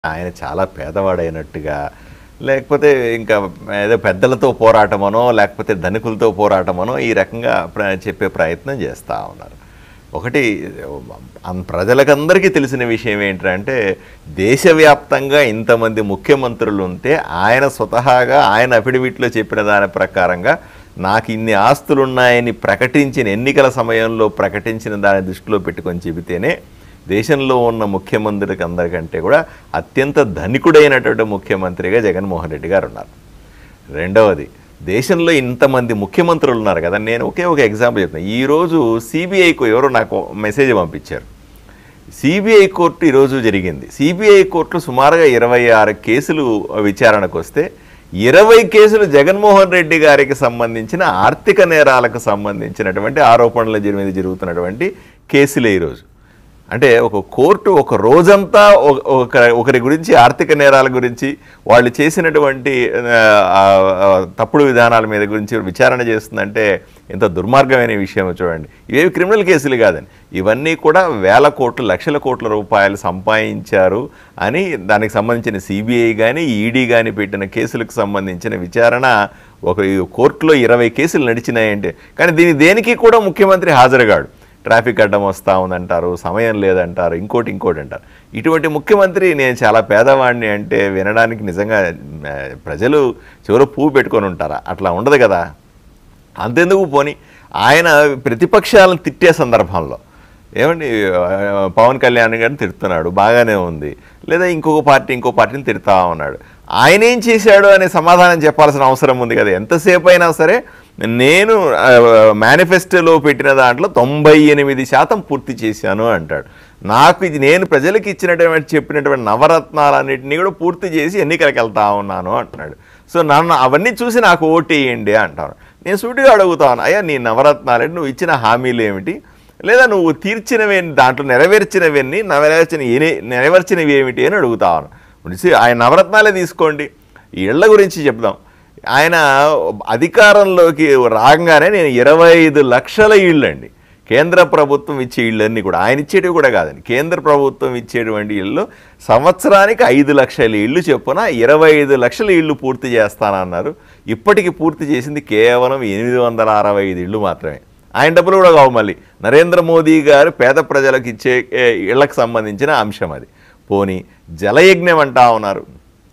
ఆయన చాలా పేదవాడైనట్టుగా లేకపోతే ఇంకా ఏదో పెద్దలతో పోరాటమనో లేకపోతే ధనికులతో పోరాటమనో ఈ రకంగా ప్ర- చెప్పే ప్రయత్నం చేస్తూ ఉన్నారు ఒకటి అం- ప్రజలకందరికీ తెలిసిన విషయం ఏంటంటే దేశవ్యాప్తంగా ఇంతమంది ముఖ్యమంత్రులు ఉంటే ఆయన స్వతహాగా ఆయన అఫిడవిట్లో చెప్పిన దాని ప్రకారంగా నాకు ఇన్ని ఆస్తులు ఉన్నాయని ప్రకటించిన ఎన్నికల సమయంలో ప్రకటించిన దాన్ని దృష్టిలో పెట్టుకొని చెబితేనే దేశంలో ఉన్న ముఖ్యమంత్రులకి అందరికంటే కూడా అత్యంత ధనికుడైనటువంటి ముఖ్యమంత్రిగా జగన్మోహన్ రెడ్డి గారు ఉన్నారు రెండవది దేశంలో ఇంతమంది ముఖ్యమంత్రులు ఉన్నారు కదా నేను ఒకే ఒక ఎగ్జాంపుల్ చెప్తాను ఈరోజు సిబిఐకు ఎవరో నాకు మెసేజ్ పంపించారు సిబిఐ కోర్టు ఈరోజు జరిగింది సిబిఐ కోర్టులో సుమారుగా ఇరవై ఆరు కేసులు విచారణకు వస్తే ఇరవై కేసులు జగన్మోహన్ రెడ్డి గారికి సంబంధించిన ఆర్థిక నేరాలకు సంబంధించినటువంటి ఆరోపణల జరి- మీద జరుగుతున్నటువంటి కేసులే ఈరోజు అంటే ఒక కోర్టు ఒక రోజంతా ఒక- ఒక ఒకరి గురించి ఆర్థిక నేరాల గురించి వాళ్ళు చేసినటువంటి ఆ, ఆ, తప్పుడు విధానాల మీద గురించి విచారణ చేస్తుందంటే ఎంత దుర్మార్గమైన విషయం చూడండి ఇవేవి క్రిమినల్ కేసులు కాదండి ఇవన్నీ కూడా వేల కోట్లు లక్షల కోట్ల రూపాయలు సంపాదించారు అని దానికి సంబంధించిన సిబిఐ కానీ ఈడీ కానీ పెట్టిన కేసులకు సంబంధించిన విచారణ ఒక ఈ కోర్టులో ఇరవై కేసులు నడిచినాయంటే కానీ దీని దేనికి కూడా ముఖ్యమంత్రి హాజరుగాడు ట్రాఫిక్ అడ్డం వస్తూ ఉందంటారు సమయం లేదంటారు ఇంకోటి ఇంకోటి అంటారు ఇటువంటి ముఖ్యమంత్రి నేను చాలా పేదవాడిని అంటే వినడానికి నిజంగా ఆ, ప్రజలు చివరి పువ్వు పెట్టుకొని ఉంటారా అట్లా ఉండదు కదా అంతెందుకు పోని ఆయన ప్రతిపక్షాలను తిట్టే సందర్భంలో ఏమండి ఆ, పవన్ కళ్యాణ్ గారిని తిడుతున్నాడు బాగానే ఉంది లేదా ఇంకొక పార్టీ ఇంకో పార్టీని తిడతా ఉన్నాడు ఆయన ఏం చేశాడు అనే సమాధానం చెప్పాల్సిన అవసరం ఉంది కదా ఎంతసేపు అయినా సరే నేను ఆ, మేనిఫెస్టోలో పెట్టిన దాంట్లో తొంభై ఎనిమిది శాతం పూర్తి చేశాను అంటాడు నాకు ఇది నేను ప్రజలకు ఇచ్చినటువంటి చెప్పినటువంటి నవరత్నాలన్నింటినీ కూడా పూర్తి చేసి ఎన్నికలకు వెళ్తా ఉన్నాను అంటున్నాడు సో నన్ను అవన్నీ చూసి నాకు ఓటేయండి అంటాను నేను సూటిగా అడుగుతాను అయ్యా నీ నవరత్నాలు నువ్వు ఇచ్చిన హామీలు ఏమిటి లేదా నువ్వు తీర్చినవి దాంట్లో నెరవేర్చినవన్నీ నెరవేర్చిన ఏ- నెరవేర్చినవి ఏమిటి అని అడుగుతాను ఇప్పుడు see, ఆయన నవరత్నాలే తీసుకోండి ఈ ఇళ్ల గురించి చెప్దాం ఆయన అధికారంలోకి రాగానే నేను ఇరవై ఐదు లక్షల ఇళ్ళండి కేంద్ర ప్రభుత్వం ఇచ్చే ఇళ్ళన్నీ కూడా ఆయన ఇచ్చేటివి కూడా కాదండి కేంద్ర ప్రభుత్వం ఇచ్చేటువంటి ఇళ్ళు సంవత్సరానికి ఐదు లక్షల ఇళ్ళు చొప్పున ఇరవై ఐదు లక్షల ఇళ్ళు పూర్తి చేస్తానన్నారు ఇప్పటికి పూర్తి చేసింది కేవలం ఎనిమిది వందల అరవై ఐదు ఇళ్ళు మాత్రమే ఆయన డబ్బులు కూడా కావు మళ్ళీ నరేంద్ర మోదీ గారు పేద ప్రజలకు ఇచ్చే ఏ, ఇళ్లకు సంబంధించిన అంశం అది పోని జలయజ్ఞం అంటా ఉన్నారు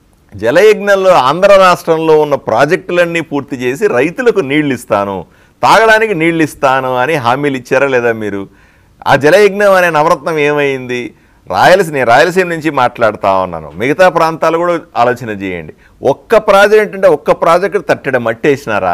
జలయజ్ఞంలో ఆంధ్ర రాష్ట్రంలో ఉన్న ప్రాజెక్టులన్నీ పూర్తి చేసి రైతులకు నీళ్ళు ఇస్తాను తాగడానికి నీళ్ళు ఇస్తాను అని హామీలు ఇచ్చారా లేదా మీరు ఆ జలయజ్ఞం అనే నవరత్నం ఏమైంది రాయలసీమ నేను రాయలసీమ నుంచి మాట్లాడుతా ఉన్నాను మిగతా ప్రాంతాలు కూడా ఆలోచన చేయండి ఒక్క ప్రాజెక్ట్ అంటే ఒక్క ప్రాజెక్టు తట్టడం మట్టేసినారా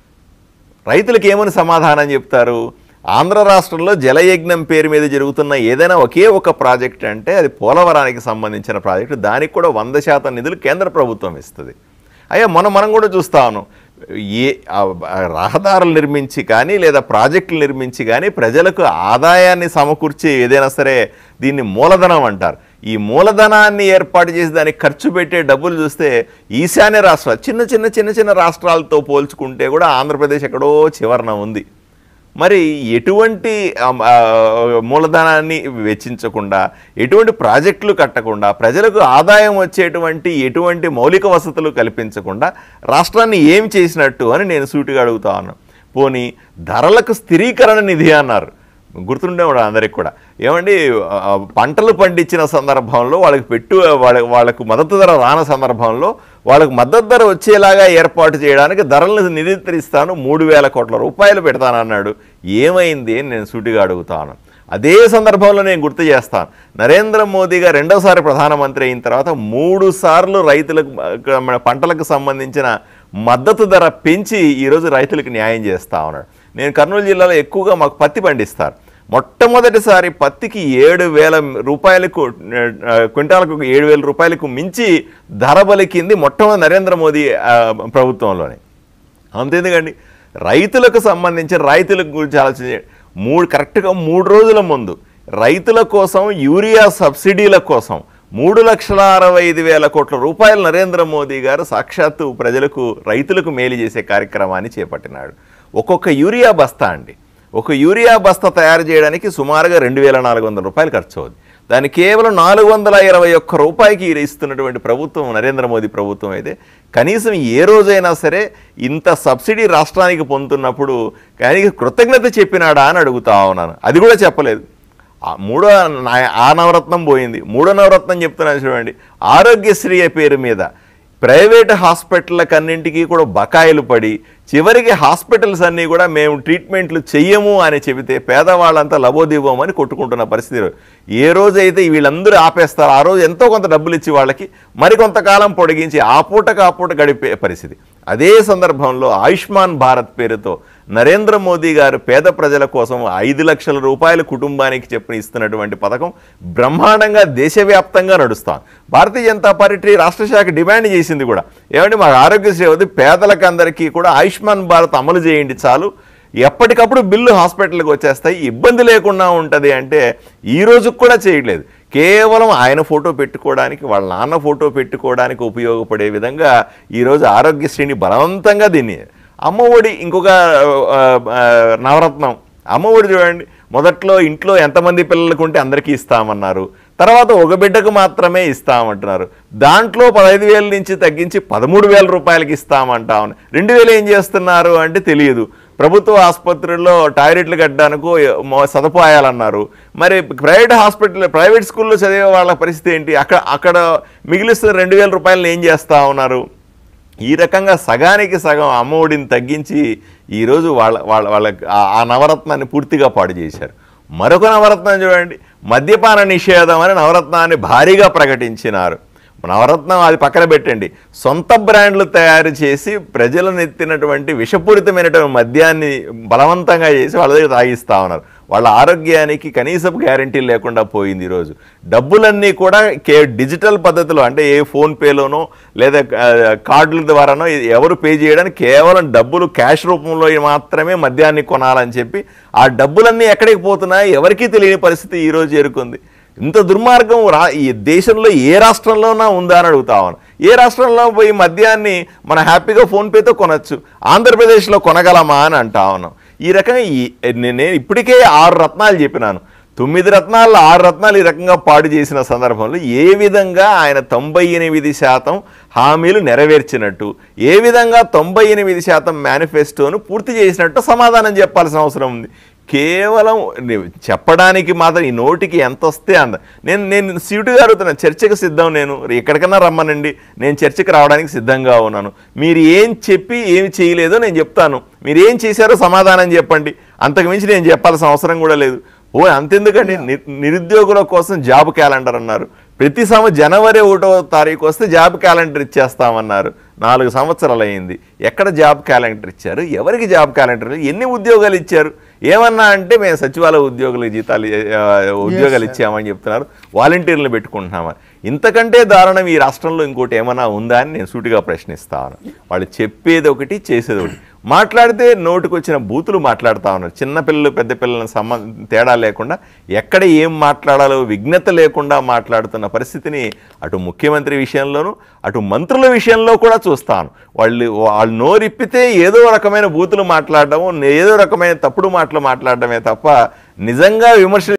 రైతులకు ఏమని సమాధానం చెప్తారు ఆంధ్ర రాష్ట్రంలో జలయజ్ఞం పేరు మీద జరుగుతున్న ఏదైనా ఒకే ఒక ప్రాజెక్ట్ అంటే అది పోలవరానికి సంబంధించిన ప్రాజెక్టు దానికి కూడా వంద శాతం నిధులు కేంద్ర ప్రభుత్వం ఇస్తుంది అయ్యా మనం మనం కూడా చూస్తా ఉన్నాం ఏ ఆ, ఆ, రహదారులు నిర్మించి కానీ లేదా ప్రాజెక్టులు నిర్మించి కానీ ప్రజలకు ఆదాయాన్ని సమకూర్చి ఏదైనా సరే దీన్ని మూలధనం అంటారు ఈ మూలధనాన్ని ఏర్పాటు చేసి దానికి ఖర్చు పెట్టే డబ్బులు చూస్తే ఈశాన్య రాష్ట్రాలు చిన్న చిన్న చిన్న చిన్న రాష్ట్రాలతో పోల్చుకుంటే కూడా ఆంధ్రప్రదేశ్ ఎక్కడో చివరన ఉంది మరి ఎటువంటి ఆమ్, ఆ, మూలధనాన్ని వెచ్చించకుండా ఎటువంటి ప్రాజెక్టులు కట్టకుండా ప్రజలకు ఆదాయం వచ్చేటువంటి ఎటువంటి మౌలిక వసతులు కల్పించకుండా రాష్ట్రాన్ని ఏం చేసినట్టు అని నేను సూటిగా అడుగుతా ఉన్నాను పోనీ ధరలకు స్థిరీకరణ నిధి అన్నారు గుర్తుండే కూడా అందరికి కూడా ఏమండి ఆ, పంటలు పండించిన సందర్భంలో వాళ్ళకి పెట్టు వాళ్ళ వాళ్ళకు మద్దతు ధర రాని సందర్భంలో వాళ్ళకు మద్దతు ధర వచ్చేలాగా ఏర్పాటు చేయడానికి ధరలను నియంత్రిస్తాను మూడు వేల కోట్ల రూపాయలు పెడతానన్నాడు ఏమైంది అని నేను సూటిగా అడుగుతాను అదే సందర్భంలో నేను గుర్తు చేస్తాను నరేంద్ర మోదీ గారు రెండోసారి ప్రధానమంత్రి అయిన తర్వాత మూడు సార్లు రైతులకు ఆ, మన పంటలకు సంబంధించిన మద్దతు ధర పెంచి ఈరోజు రైతులకు న్యాయం చేస్తా ఉన్నాడు నేను కర్నూలు జిల్లాలో ఎక్కువగా మాకు పత్తి పండిస్తారు మొట్టమొదటిసారి పత్తికి ఏడు వేల రూపాయలకు ఆ, క్వింటాలకు ఏడు వేల రూపాయలకు మించి ధర పలికింది మొట్టమొదటి నరేంద్ర మోదీ ఆ, ప్రభుత్వంలోనే అంతేందుకండి రైతులకు సంబంధించిన రైతుల గురించి ఆలోచన చేయండి. మూడు కరెక్ట్గా మూడు రోజుల ముందు రైతుల కోసం యూరియా సబ్సిడీల కోసం మూడు లక్షల అరవై ఐదు వేల కోట్ల రూపాయలు నరేంద్ర మోదీ గారు సాక్షాత్తు ప్రజలకు రైతులకు మేలు చేసే కార్యక్రమాన్ని చేపట్టినాడు ఒక్కొక్క యూరియా బస్తా అండి ఒక యూరియా బస్తా తయారు చేయడానికి సుమారుగా రెండు వేల నాలుగు వందల రూపాయలు ఖర్చు అవుతుంది దాన్ని కేవలం నాలుగు వందల ఇరవై ఒక్క రూపాయికి ఇస్తున్నటువంటి ప్రభుత్వం నరేంద్ర మోదీ ప్రభుత్వం అయితే కనీసం ఏ రోజైనా సరే ఇంత సబ్సిడీ రాష్ట్రానికి పొందుతున్నప్పుడు కానీ కృతజ్ఞత చెప్పినాడా అని అడుగుతా ఉన్నాను అది కూడా చెప్పలేదు ఆ మూడో నా- ఆ నవరత్నం పోయింది మూడో నవరత్నం చెప్తున్నాను చూడండి ఆరోగ్యశ్రీ పేరు మీద ప్రైవేట్ హాస్పిటళ్ళకన్నింటికీ కూడా బకాయిలు పడి చివరికి హాస్పిటల్స్ అన్నీ కూడా మేము ట్రీట్మెంట్లు చెయ్యము అని చెబితే పేదవాళ్ళంతా లబోదివ్వమని కొట్టుకుంటున్న పరిస్థితి ఏ రోజైతే వీళ్ళందరూ ఆపేస్తారో ఆ రోజు ఎంతో కొంత డబ్బులు ఇచ్చి వాళ్ళకి మరికొంతకాలం పొడిగించి ఆ పూటకు ఆ పూట గడిపే పరిస్థితి అదే సందర్భంలో ఆయుష్మాన్ భారత్ పేరుతో నరేంద్ర మోదీ గారు పేద ప్రజల కోసం ఐదు లక్షల రూపాయల కుటుంబానికి చెప్పిన ఇస్తున్నటువంటి పథకం బ్రహ్మాండంగా దేశవ్యాప్తంగా నడుస్తాం భారతీయ జనతా పార్టీ రాష్ట్ర శాఖ డిమాండ్ చేసింది కూడా ఏమంటే మాకు ఆరోగ్యశ్రీ వద్దు పేదలకు అందరికీ కూడా ఆయుష్మాన్ భారత్ అమలు చేయండి చాలు ఎప్పటికప్పుడు బిల్లు హాస్పిటల్కి వచ్చేస్తాయి ఇబ్బంది లేకుండా ఉంటుంది అంటే ఈ రోజుకు కూడా చేయట్లేదు కేవలం ఆయన ఫోటో పెట్టుకోవడానికి వాళ్ళ నాన్న ఫోటో పెట్టుకోవడానికి ఉపయోగపడే విధంగా ఈరోజు ఆరోగ్యశ్రీని బలవంతంగా దీన్ని అమ్మఒడి ఇంకొక ఆ, ఆ, నవరత్నం అమ్మఒడి చూడండి మొదట్లో ఇంట్లో ఎంతమంది పిల్లలకు ఉంటే అందరికీ ఇస్తామన్నారు తర్వాత ఒక బిడ్డకు మాత్రమే ఇస్తామంటున్నారు దాంట్లో పదహైదు వేల నుంచి తగ్గించి పదమూడు వేల రూపాయలకి ఇస్తామంటా ఉన్నారు రెండు వేలు ఏం చేస్తున్నారు అంటే తెలియదు ప్రభుత్వ ఆసుపత్రుల్లో టాయిలెట్లు కట్టడానికి మొ- సదుపాయాలన్నారు మరి ప్రైవేట్ హాస్పిటల్ ప్రైవేట్ స్కూల్లో చదివే వాళ్ళ పరిస్థితి ఏంటి అక్కడ అక్కడ మిగిలిస్తున్న రెండు వేల రూపాయలను ఏం చేస్తా ఉన్నారు ఈ రకంగా సగానికి సగం అమ్మఒడిని తగ్గించి ఈరోజు వాళ్ళ వాళ్ళ వాళ్ళ ఆ- ఆ నవరత్నాన్ని పూర్తిగా పాడు చేశారు మరొక నవరత్నం చూడండి మద్యపాన నిషేధం అని నవరత్నాన్ని భారీగా ప్రకటించినారు నవరత్నం అది పక్కన పెట్టండి సొంత బ్రాండ్లు తయారు చేసి ప్రజలను ఎత్తినటువంటి విషపూరితమైనటువంటి మద్యాన్ని బలవంతంగా చేసి వాళ్ళ దగ్గర తాగిస్తా ఉన్నారు వాళ్ళ ఆరోగ్యానికి కనీసపు గ్యారంటీ లేకుండా పోయింది ఈరోజు డబ్బులన్నీ కూడా కే డిజిటల్ పద్ధతిలో అంటే ఏ ఫోన్పేలోనో లేదా ఆ, కార్డుల ద్వారానో ఇది ఎవరు పే చేయడానికి కేవలం డబ్బులు క్యాష్ రూపంలో మాత్రమే మద్యాన్ని కొనాలని చెప్పి ఆ డబ్బులన్నీ ఎక్కడికి పోతున్నాయి ఎవరికీ తెలియని పరిస్థితి ఈరోజు చేరుకుంది ఇంత దుర్మార్గం రా ఈ దేశంలో ఏ రాష్ట్రంలోనా ఉందా అని అడుగుతామను ఏ రాష్ట్రంలో పోయి మద్యాన్ని మన హ్యాపీగా ఫోన్పేతో కొనొచ్చు ఆంధ్రప్రదేశ్లో కొనగలమా అని అంటా ఉన్నాం ఈ రకంగా ఈ నే- నేను ఇప్పటికే ఆరు రత్నాలు చెప్పినాను తొమ్మిది రత్నాల్లో ఆరు రత్నాలు ఈ రకంగా పాడు చేసిన సందర్భంలో ఏ విధంగా ఆయన తొంభై ఎనిమిది శాతం హామీలు నెరవేర్చినట్టు ఏ విధంగా తొంభై ఎనిమిది శాతం మేనిఫెస్టోను పూర్తి చేసినట్టు సమాధానం చెప్పాల్సిన అవసరం ఉంది కేవలం ని- చెప్పడానికి మాత్రం ఈ నోటికి ఎంత వస్తే అంత నేను నేను సీటుగా అడుగుతున్నాను చర్చకు సిద్ధం నేను ఎక్కడికన్నా రమ్మనండి నేను చర్చకు రావడానికి సిద్ధంగా ఉన్నాను మీరు ఏం చెప్పి ఏమి చేయలేదో నేను చెప్తాను మీరు ఏం చేశారో సమాధానం చెప్పండి అంతకుమించి నేను చెప్పాల్సిన అవసరం కూడా లేదు ఓ అంతెందుకండి ని- నిరుద్యోగుల కోసం జాబ్ క్యాలెండర్ అన్నారు ప్రతి సంవత్సరం జనవరి ఒకటో తారీఖు వస్తే జాబ్ క్యాలెండర్ ఇచ్చేస్తామన్నారు నాలుగు సంవత్సరాలు అయింది ఎక్కడ జాబ్ క్యాలెండర్ ఇచ్చారు ఎవరికి జాబ్ క్యాలెండర్ ఎన్ని ఉద్యోగాలు ఇచ్చారు ఏమన్నా అంటే మేము సచివాలయ ఉద్యోగులకు జీతాలు ఆ, ఉద్యోగాలు ఇచ్చామని చెప్తున్నారు వాలంటీర్లు పెట్టుకుంటున్నామని ఇంతకంటే దారుణం ఈ రాష్ట్రంలో ఇంకోటి ఏమైనా ఉందా అని నేను సూటిగా ప్రశ్నిస్తాను వాళ్ళు చెప్పేది ఒకటి చేసేది ఒకటి మాట్లాడితే నోటికొచ్చిన బూతులు మాట్లాడుతూ ఉన్నారు చిన్నపిల్లలు పెద్ద పిల్లల సంబ తేడా లేకుండా ఎక్కడ ఏం మాట్లాడాలో విఘ్నత లేకుండా మాట్లాడుతున్న పరిస్థితిని అటు ముఖ్యమంత్రి విషయంలోనూ అటు మంత్రుల విషయంలో కూడా చూస్తాను వాళ్ళు వాళ్ళు నోరిప్పితే ఏదో రకమైన బూతులు మాట్లాడడము ఏదో రకమైన తప్పుడు మాటలు మాట్లాడడమే తప్ప నిజంగా విమర్శలు